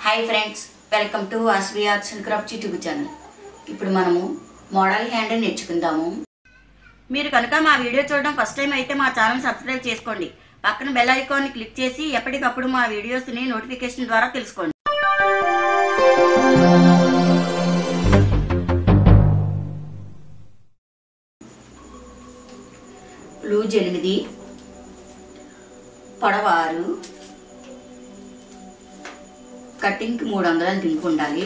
hi friends welcome to Asvi arts and craft YouTube channel ఇప్పుడు మనము model hand నేర్చుకుందాము మీరు కనుక మా వీడియో చూడడం ఫస్ట్ టైం అయితే మా ఛానల్ సబ్స్క్రైబ్ చేసుకోండి పక్కన బెల్ ఐకాన్ని క్లిక్ చేసి ఎప్పటికప్పుడు మా వీడియోస్ని నోటిఫికేషన్ ద్వారా తెలుసుకోండి లూజ్ ఎనిమిది పొడవ ఆరు కటింగ్కి మూడు వందలు దింపు ఉండాలి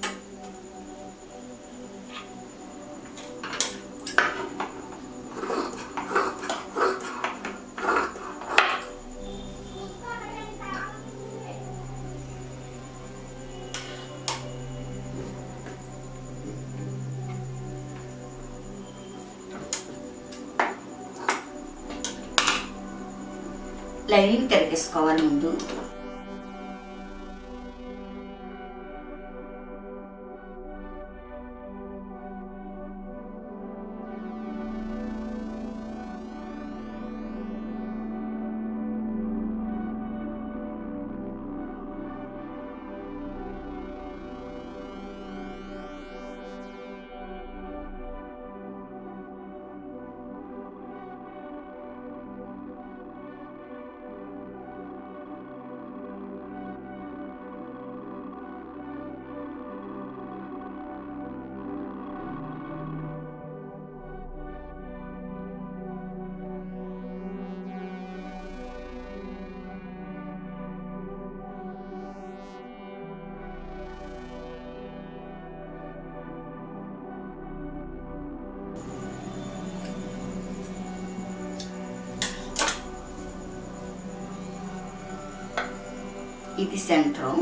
లైనింగ్ తిరగేసుకోవాలి ముందు ఇది సెంటర్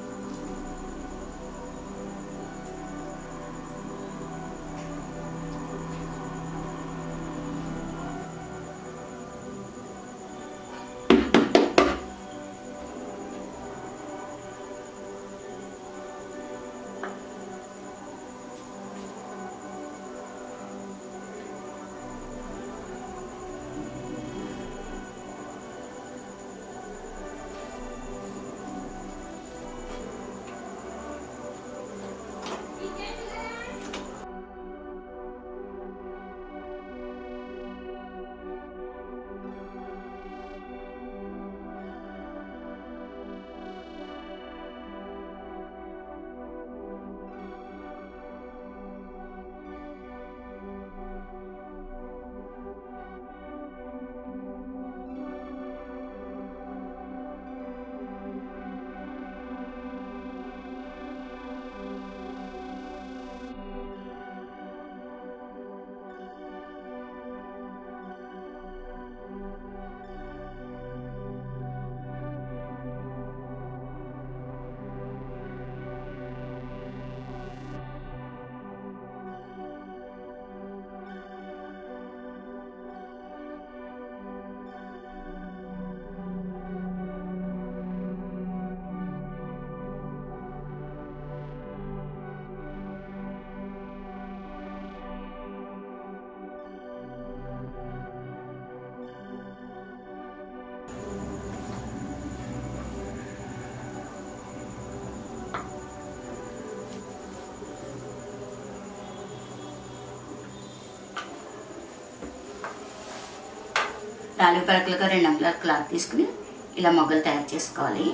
నాలుగు పలకలుగా రెండు అంగుళాల క్లాత్ తీసుకుని ఇలా మొగ్గలు తయారు చేసుకోవాలి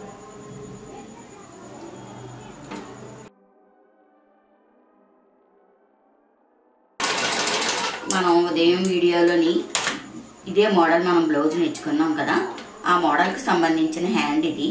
మనం ఉదయం వీడియోలోని ఇదే మోడల్ మనం బ్లౌజ్ నేర్చుకున్నాం కదా ఆ మోడల్కి సంబంధించిన హ్యాండ్ ఇది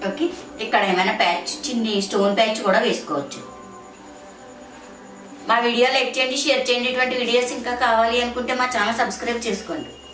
ఓకే ఇక్కడ ఏమైనా ప్యాచ్ చిన్ని స్టోన్ ప్యాచ్ కూడా వేసుకోవచ్చు మా వీడియో లైక్ చేయండి షేర్ చేయండి ఇటువంటి వీడియోస్ ఇంకా కావాలి అనుకుంటే మా ఛానల్ సబ్స్క్రైబ్ చేసుకోండి